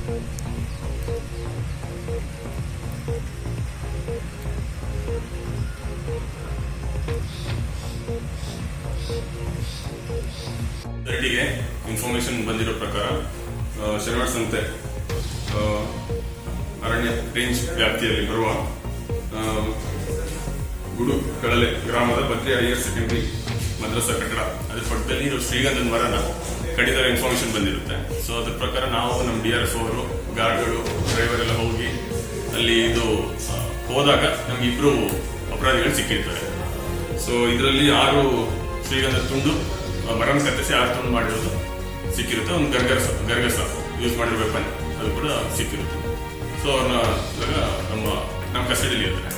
ರೆಡ್ಡಿಗೆ information ಬಂದಿರೋ ಪ್ರಕಾರ ಆ, ಶನಿವಾರ ಸಂತೆ ಆ, ಅರಣ್ಯ ರೇಂಜ್ ವ್ಯಾಪ್ತಿಯಲ್ಲಿ ಬರುವ ಆ, ಗುಡು ಕಡಲೆ ಗ್ರಾಮದ ಬದ್ರಿ ಹೈಯರ್ ಸೆಕೆಂಡರಿ ಮದ್ರಸಾ ಕಟ್ಟಡ ಅದ್ರ ಪಕ್ಕದಲ್ಲಿ ಇದು ಶ್ರೀಗಂಧದ ಮರನ ಕಡಿದರ ಇನ್ಫಾರ್ಮೇಶನ್ ಬಂದಿರುತ್ತೆ ಸೊ ಅದ್ರ ಪ್ರಕಾರ ನಾವು ನಮ್ಮ ಡಿ ಆರ್ ಎಫ್ ಅವರು ಗಾರ್ಡ್ಗಳು ಡ್ರೈವರ್ ಎಲ್ಲ ಹೋಗಿ ಅಲ್ಲಿ ಇದು ಆ, ಹೋದಾಗ ನಮ್ಗೆ ಇಬ್ರು ಅಪರಾಧಿಗಳು ಸಿಕ್ಕಿರ್ತಾರೆ ಸೊ ಇದರಲ್ಲಿ ಆರು ಶ್ರೀಗಂಧದ ತುಂಡು ಆ, ಮರನ ಕತ್ತರಿಸಿ ಆರು ತುಂಡು ಮಾಡಿರೋದು ಸಿಕ್ಕಿರುತ್ತೆ ಒಂದು ಗರ್ಗಸ ಗರ್ಗಸ ಯೂಸ್ ಮಾಡಿರೋ ವೆಪನ್ ಅದು ಕೂಡ ಸಿಕ್ಕಿರುತ್ತೆ ಸೊ ಅವ್ರನ್ನ ಇವಾಗ ನಮ್ಮ ನಮ್ಮ ಕಸ್ಟಡಿಯಲ್ಲಿ ಇರ್ತಾರೆ